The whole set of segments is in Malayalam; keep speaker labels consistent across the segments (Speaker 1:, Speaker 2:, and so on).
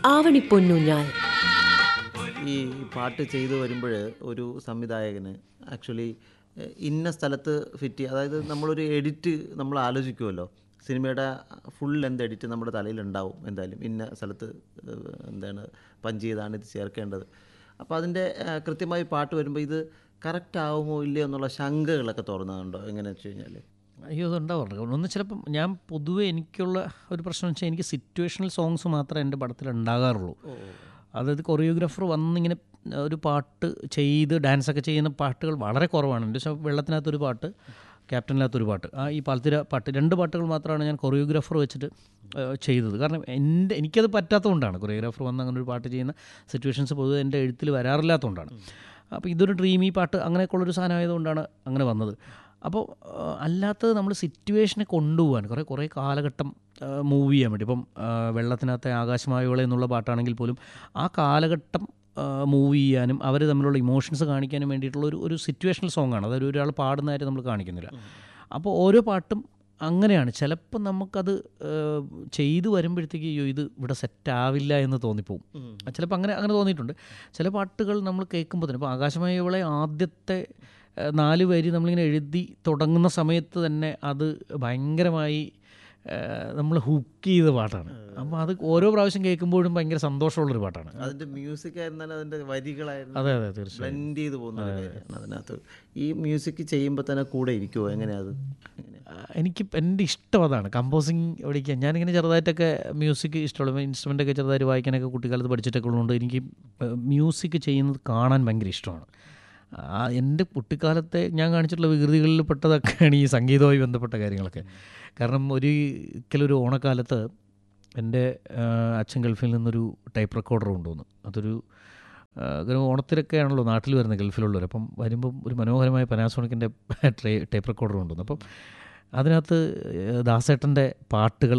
Speaker 1: ആവണിപ്പൊന്നൂഞ്ഞാൽ
Speaker 2: ഈ പാട്ട് ചെയ്തു വരുമ്പോൾ ഒരു സംവിധായകന് ആക്ച്വലി ഇന്ന സ്ഥലത്ത് ഫിറ്റ് ചെയ്യുക അതായത് നമ്മളൊരു എഡിറ്റ് നമ്മൾ ആലോചിക്കുമല്ലോ സിനിമയുടെ ഫുൾ ലെന്ത് എഡിറ്റ് നമ്മുടെ തലയിലുണ്ടാവും എന്തായാലും ഇന്ന സ്ഥലത്ത് ഏഹ്, എന്താണ് പഞ്ച് ചെയ്താണ് ഇത് ചേർക്കേണ്ടത് അപ്പോൾ അതിൻ്റെ ഏഹ്, കൃത്യമായി പാട്ട് വരുമ്പോൾ ഇത് കറക്റ്റ് ആവുമോ ഇല്ലയോ എന്നുള്ള ശങ്കകളൊക്കെ തുറന്നുണ്ടോ എങ്ങനെയാണെന്ന് വെച്ച് കഴിഞ്ഞാൽ
Speaker 3: അയ്യോ അതുണ്ടാവാറുണ്ട് ഒന്ന് ചിലപ്പം ഞാൻ പൊതുവെ എനിക്കുള്ള ഒരു പ്രശ്നം വെച്ചാൽ എനിക്ക് സിറ്റുവേഷണൽ സോങ്സ് മാത്രമേ എൻ്റെ പടത്തിൽ ഉണ്ടാകാറുള്ളൂ അതായത് കൊറിയോഗ്രാഫർ വന്നിങ്ങനെ ഒരു പാട്ട് ചെയ്ത് ഡാൻസൊക്കെ ചെയ്യുന്ന പാട്ടുകൾ വളരെ കുറവാണ് എൻ്റെ വെച്ചാൽ വെള്ളത്തിനകത്തൊരു പാട്ട് ക്യാപ്റ്റനിനകത്തൊരു പാട്ട് ആ ഈ പാലത്തിര പാട്ട് രണ്ട് പാട്ടുകൾ മാത്രമാണ് ഞാൻ കൊറിയോഗ്രാഫർ വെച്ചിട്ട് ഏഹ്, ചെയ്തത് കാരണം എൻ്റെ എനിക്കത് പറ്റാത്തതുകൊണ്ടാണ് കൊറിയോഗ്രാഫർ വന്ന് അങ്ങനെ ഒരു പാട്ട് ചെയ്യുന്ന സിറ്റുവേഷൻസ് പൊതുവെ എൻ്റെ എഴുത്തിൽ വരാറില്ലാത്തതുകൊണ്ടാണ് അപ്പോൾ ഇതൊരു ഡ്രീമി പാട്ട് അങ്ങനെയൊക്കെയുള്ളൊരു സാധനമായതുകൊണ്ടാണ് അങ്ങനെ വന്നത് അപ്പോൾ ആ, അല്ലാത്തത് നമ്മൾ സിറ്റുവേഷനെ കൊണ്ടുപോകാൻ കുറേ കുറേ കാലഘട്ടം മൂവ് ചെയ്യാൻ വേണ്ടി ഇപ്പം ആ, വെള്ളത്തിനകത്തെ ആകാശമായോളെ എന്നുള്ള പാട്ടാണെങ്കിൽ പോലും ആ കാലഘട്ടം മൂവ് ചെയ്യാനും അവർ തമ്മിലുള്ള ഇമോഷൻസ് കാണിക്കാനും വേണ്ടിയിട്ടുള്ള ഒരു ഒരു സിറ്റുവേഷണൽ സോങ്ങാണ് അതായത് ഒരാൾ പാടുന്നതായിട്ട് നമ്മൾ കാണിക്കുന്നില്ല അപ്പോൾ ഓരോ പാട്ടും അങ്ങനെയാണ് ചിലപ്പോൾ നമുക്കത് ആ, ചെയ്തു വരുമ്പോഴത്തേക്ക് അയ്യോ ഇത് ഇവിടെ സെറ്റ് ആവില്ല എന്ന് തോന്നിപ്പോവും ചിലപ്പോൾ അങ്ങനെ അങ്ങനെ തോന്നിയിട്ടുണ്ട് ചില പാട്ടുകൾ നമ്മൾ കേൾക്കുമ്പോൾ തന്നെ ഇപ്പോൾ ആകാശമായവളെ ആദ്യത്തെ ആ, നാല് വരി നമ്മളിങ്ങനെ എഴുതി തുടങ്ങുന്ന സമയത്ത് തന്നെ അത് ഭയങ്കരമായി നമ്മൾ ഹുക്ക് ചെയ്ത പാട്ടാണ് അപ്പോൾ അത് ഓരോ പ്രാവശ്യം കേൾക്കുമ്പോഴും ഭയങ്കര സന്തോഷമുള്ളൊരു പാട്ടാണ്
Speaker 2: അതിൻ്റെ മ്യൂസിക് ആയിരുന്നാലും അതിൻ്റെ വരികളായിരുന്നു
Speaker 3: അതെ അതെ തീർച്ചയായും
Speaker 2: ബ്ലെൻഡ് ചെയ്ത് പോകുന്ന ഒരു കാര്യമാണ് അതിനകത്ത് ഈ മ്യൂസിക് ചെയ്യുമ്പോൾ തന്നെ കൂടെ ഇരിക്കുമോ എങ്ങനെയാ അത് എങ്ങനെയാ
Speaker 3: ആ, എനിക്ക് എൻ്റെ ഇഷ്ടം അതാണ് കമ്പോസിങ് പഠിക്കാൻ ഞാനിങ്ങനെ ചെറുതായിട്ടൊക്കെ മ്യൂസിക് ഇഷ്ടമുള്ള ഇൻസ്ട്രുമെൻ്റൊക്കെ ചെറുതായിട്ട് വായിക്കാനൊക്കെ കുട്ടിക്കാലത്ത് പഠിച്ചിട്ടൊക്കെ ഉള്ളതുകൊണ്ട് എനിക്ക് മ്യൂസിക് ചെയ്യുന്നത് കാണാൻ ഭയങ്കര ഇഷ്ടമാണ് ആ, എൻ്റെ കുട്ടിക്കാലത്തെ ഞാൻ കാണിച്ചിട്ടുള്ള വികൃതികളിൽ പെട്ടതൊക്കെയാണ് ഈ സംഗീതവുമായി ബന്ധപ്പെട്ട കാര്യങ്ങളൊക്കെ കാരണം ഒരിക്കലൊരു ഓണക്കാലത്ത് എൻ്റെ ആ, അച്ഛൻ ഗൾഫിൽ നിന്നൊരു ടൈപ്പ് റെക്കോർഡർ കൊണ്ടുവന്നു അതൊരു ആ, കാരണം ഓണത്തിലൊക്കെ ആണല്ലോ നാട്ടിൽ വരുന്ന ഗൾഫിലുള്ളവർ അപ്പം വരുമ്പം ഒരു മനോഹരമായ പനാസോണിക്കിൻ്റെ ട്രേ ടൈപ്പ് റെക്കോർഡർ കൊണ്ടുവന്നു അപ്പം അതിനകത്ത് ഏഹ്, ദാസേട്ടൻ്റെ പാട്ടുകൾ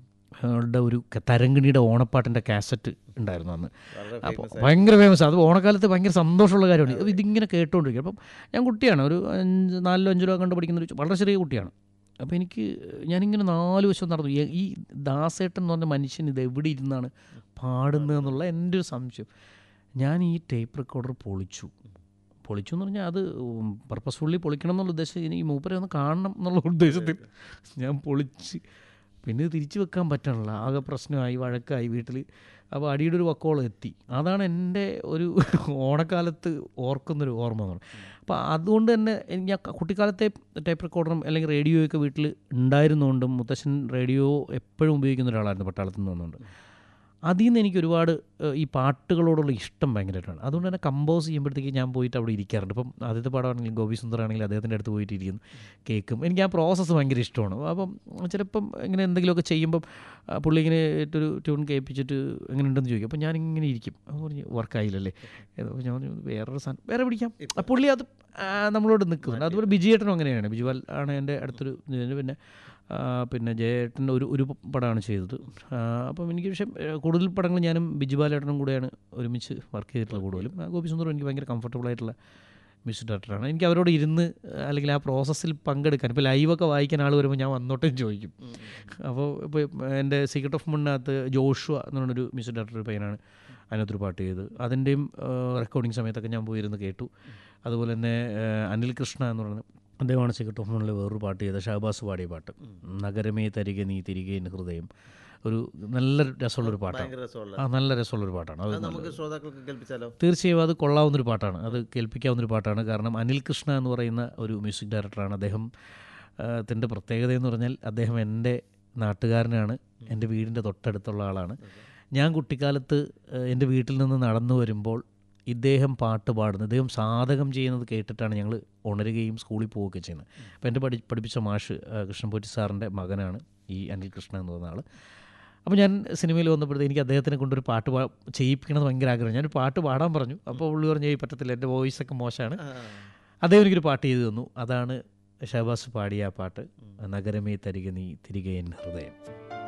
Speaker 3: ടെ ഒരു ക- തരങ്കിണിയുടെ ഓണപ്പാട്ടിൻ്റെ കാസറ്റ് ഉണ്ടായിരുന്നു അന്ന് അപ്പോൾ ഭയങ്കര ഫേമസ് അത് ഓണക്കാലത്ത് ഭയങ്കര സന്തോഷമുള്ള കാര്യമാണ് അപ്പോൾ ഇതിങ്ങനെ കേട്ടുകൊണ്ടിരിക്കും അപ്പം ഞാൻ കുട്ടിയാണ് ഒരു അഞ്ച് നാലിലോ അഞ്ചിലോ കണ്ട് പഠിക്കുന്ന ഒരു വളരെ ചെറിയ കുട്ടിയാണ് അപ്പോൾ എനിക്ക് ഞാനിങ്ങനെ നാല് വശം നടന്നു ഈ- ഈ ദാസേട്ടൻ എന്ന് പറഞ്ഞ മനുഷ്യൻ ഇത് എവിടെ ഇരുന്നാണ് പാടുന്നതെന്നുള്ള എൻ്റെ ഒരു സംശയം ഞാൻ ഈ ടേപ്പ് റെക്കോർഡർ പൊളിച്ചു പൊളിച്ചു എന്ന് പറഞ്ഞാൽ അത് പർപ്പസ്ഫുള്ളി പൊളിക്കണം എന്നുള്ള ഉദ്ദേശം ഇനി ഈ മൂപ്പരെ ഒന്ന് കാണണം എന്നുള്ള ഉദ്ദേശത്തിൽ ഞാൻ പൊളിച്ച് പിന്നെ ഇത് തിരിച്ചു വെക്കാൻ പറ്റണില്ല ആകെ പ്രശ്നമായി വഴക്കായി വീട്ടിൽ അപ്പോൾ അടിയുടെ ഒരു വക്കോളം എത്തി അതാണ് എൻ്റെ ഒരു ഓണക്കാലത്ത് ഓർക്കുന്നൊരു ഓർമ്മ എന്ന് പറയുന്നത് അപ്പോൾ അതുകൊണ്ട് തന്നെ എനിക്ക് ഞാൻ കുട്ടിക്കാലത്തെ ടൈപ്പ് റെക്കോർഡറും അല്ലെങ്കിൽ റേഡിയോയൊക്കെ വീട്ടിൽ ഉണ്ടായിരുന്നുകൊണ്ടും മുത്തശ്ശൻ റേഡിയോ എപ്പോഴും ഉപയോഗിക്കുന്ന ഒരാളായിരുന്നു പട്ടാളത്തിൽ നിന്ന് വന്നുകൊണ്ട് അതിൽ നിന്ന് എനിക്ക് ഒരുപാട് ഏഹ്, ഈ പാട്ടുകളോടുള്ള ഇഷ്ടം ഭയങ്കരമായിട്ടാണ് അതുകൊണ്ട് തന്നെ കമ്പോസ് ചെയ്യുമ്പോഴത്തേക്ക് ഞാൻ പോയിട്ട് അവിടെ ഇരിക്കാറുണ്ട് ഇപ്പം ആദ്യത്തെ പാടാണെങ്കിലും ഗോപി സുന്ദർ ആണെങ്കിലും അദ്ദേഹത്തിൻ്റെ അടുത്ത് പോയിട്ട് ഇരിക്കുന്നു കേൾക്കും എനിക്ക് ആ പ്രോസസ്സ് ഭയങ്കര ഇഷ്ടമാണ് അപ്പം ചിലപ്പം ഇങ്ങനെ എന്തെങ്കിലുമൊക്കെ ചെയ്യുമ്പം ആ, പുള്ളി ഇങ്ങനെ ഒരു ട്യൂൺ കേൾപ്പിച്ചിട്ട് എങ്ങനെ ഉണ്ടെന്ന് ചോദിക്കും അപ്പോൾ ഞാനിങ്ങനെ ഇരിക്കും അപ്പോൾ പറഞ്ഞു വർക്കായില്ലല്ലേ അപ്പോൾ ഞാൻ പറഞ്ഞു വേറൊരു സാധനം വേറെ പിടിക്കാം ആ, പുള്ളി അത് ആ, നമ്മളോട് നിൽക്കുന്നുണ്ട് അതുപോലെ ബിജിയേട്ടനും അങ്ങനെയാണ് ബിജുവാൽ ആണ് എൻ്റെ അടുത്തൊരു ഇത്. പിന്നെ ആ, പിന്നെ ജയേട്ടൻ്റെ ഒരു ഒരു പടമാണ് ചെയ്തത് ആ, അപ്പം എനിക്ക് പക്ഷേ ഏ, കൂടുതൽ പടങ്ങൾ ഞാനും ബിജു ബാലേട്ടനും കൂടെയാണ് ഒരുമിച്ച് വർക്ക് ചെയ്തിട്ടുള്ളത് കൂടുതലും ആ, ഗോപി സുന്ദറും എനിക്ക് ഭയങ്കര കംഫർട്ടബിൾ ആയിട്ടുള്ള മ്യൂസിക് ഡയറക്ടറാണ് എനിക്ക് അവരോട് ഇരുന്ന് അല്ലെങ്കിൽ ആ പ്രോസസ്സിൽ പങ്കെടുക്കാൻ ഇപ്പോൾ ലൈവൊക്കെ വായിക്കാൻ ആൾ വരുമ്പോൾ ഞാൻ വന്നോട്ടേ ചോദിക്കും അപ്പോൾ ഇപ്പോൾ എൻ്റെ സീക്രട്ട് ഓഫ് മുന്നകത്ത് ജോഷുവ എന്ന് പറഞ്ഞൊരു മ്യൂസിക് ഡയറക്ടർ ഒരു പയ്യനാണ് അതിനകത്തൊരു പാട്ട് ചെയ്ത് അതിൻ്റെയും റെക്കോർഡിങ് സമയത്തൊക്കെ ഞാൻ പോയിരുന്ന് കേട്ടു അതുപോലെ തന്നെ ആ, അനിൽ കൃഷ്ണ എന്ന് പറയുന്നത് അദ്ദേഹമാണ് സീക്രട്ട് ഓഫ് മുന്നിൽ വേറൊരു പാട്ട് ചെയ്ത ഷഹബാസ് പാടിയ പാട്ട് നഗരമേ തരികെ നീ തിരികെ എൻ്റെ ഹൃദയം ഒരു നല്ല രസമുള്ളൊരു പാട്ടാണ്
Speaker 2: ഭയങ്കര രസമുള്ള
Speaker 3: ആ നല്ല രസമുള്ളൊരു പാട്ടാണ് അത്
Speaker 2: അത് നമുക്ക് ശ്രോതാക്കൾക്ക് കേൾപ്പിച്ചാലോ
Speaker 3: തീർച്ചയായും അത് കൊള്ളാവുന്നൊരു പാട്ടാണ് അത് കേൾപ്പിക്കാവുന്നൊരു പാട്ടാണ് കാരണം അനിൽ കൃഷ്ണ എന്ന് പറയുന്ന ഒരു മ്യൂസിക് ഡയറക്ടറാണ് അദ്ദേഹം ത്തിൻ്റെ പ്രത്യേകത എന്ന് പറഞ്ഞാൽ അദ്ദേഹം എൻ്റെ നാട്ടുകാരനാണ് എൻ്റെ വീടിൻ്റെ തൊട്ടടുത്തുള്ള ആളാണ് ഞാൻ കുട്ടിക്കാലത്ത് ആ, എൻ്റെ വീട്ടിൽ നിന്ന് നടന്നു വരുമ്പോൾ ഇദ്ദേഹം പാട്ട് പാടുന്നത് ഇദ്ദേഹം സാധകം ചെയ്യുന്നത് കേട്ടിട്ടാണ് ഞങ്ങൾ ഉണരുകയും സ്കൂളിൽ പോവുകയൊക്കെ ചെയ്യുന്നത് അപ്പോൾ എൻ്റെ പഠി പഠിപ്പിച്ച മാഷ് ആ, കൃഷ്ണൻപോറ്റി സാറിൻ്റെ മകനാണ് ഈ അനിൽ കൃഷ്ണ എന്ന് പറയുന്ന ആൾ അപ്പോൾ ഞാൻ സിനിമയിൽ വന്നപ്പോഴത്തേക്ക് എനിക്ക് അദ്ദേഹത്തിനെ കൊണ്ടൊരു പാട്ട് പാ ചെയ്യിപ്പിക്കണമെന്ന് ഭയങ്കര ആഗ്രഹം ഞാനൊരു പാട്ട് പാടാൻ പറഞ്ഞു അപ്പോൾ പുള്ളി പറഞ്ഞു "ഏയ് പറ്റത്തില്ല എൻ്റെ വോയിസൊക്കെ മോശമാണ് അദ്ദേഹം എനിക്കൊരു പാട്ട് ചെയ്തു തന്നു അതാണ് ഷഹബാസ് പാടിയ ആ പാട്ട് നഗരമേ തരിക നീ തിരികെ എൻ ഹൃദയം